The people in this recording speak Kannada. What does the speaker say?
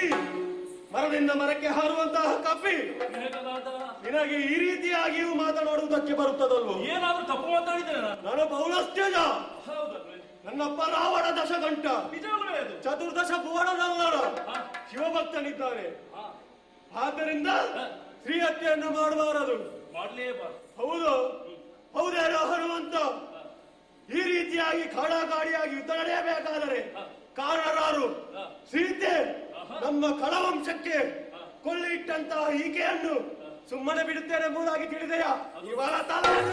ಮರದಿಂದ ಮರಕ್ಕೆ ಹಾರುವಂತಹ ಕಪ್ಪಿ ಹೇಗದಾದ ನಿನಗೆ ಈ ರೀತಿಯಾಗಿಯೂ ಮಾತನಾಡುವುದಕ್ಕೆ ಬರುತ್ತದಲ್ವೋ ಏನಾದ್ರೂ ತಪ್ಪು ಮಾತಾಡಿದ್ದೇನೆ ನಾನು ನಾನು ಪೌಲಸ್ತ್ಯಜ ಹೌದಲ್ವೇ ನನ್ನಪ್ಪ ರಾವಣ ದಶಗಂಟ ನಿಜವೇ ಅದು ಚತುರ್ದಶ ಭುವನದಲ್ಲರ ಹಾ, ಶಿವಭಕ್ತನಿದ್ದಾನೆ ಹಾ, ಆದ್ದರಿಂದ ಹಾ. ಸ್ತ್ರೀ ಹತ್ಯೆಯನ್ನು ಮಾಡಬಾರದು ಮಾಡ್ಲೇಬಾರ್ದು ಹೌದು ಹೌದೇನೋ ಹನುಮಂತ ಈ ರೀತಿಯಾಗಿ ಕಾಡಾಗಾಡಿಯಾಗಿ ಯುದ್ಧ ನಡೆಯಬೇಕಾದರೆ ಕಾರಣರಾರು ಹಾ. ಸೀತೆ ಆಹಾ. ನಮ್ಮ ಕಳವಂಶಕ್ಕೆ ಹಾ. ಕೊಳ್ಳಿ ಇಟ್ಟಂತಹ ಈಕೆಯನ್ನು ಸುಮ್ಮನೆ ಬಿಡುತ್ತೇನೆ ಎಂಬುದಾಗಿ ತಿಳಿದೆಯಾ ಇವಳ ತಲೆ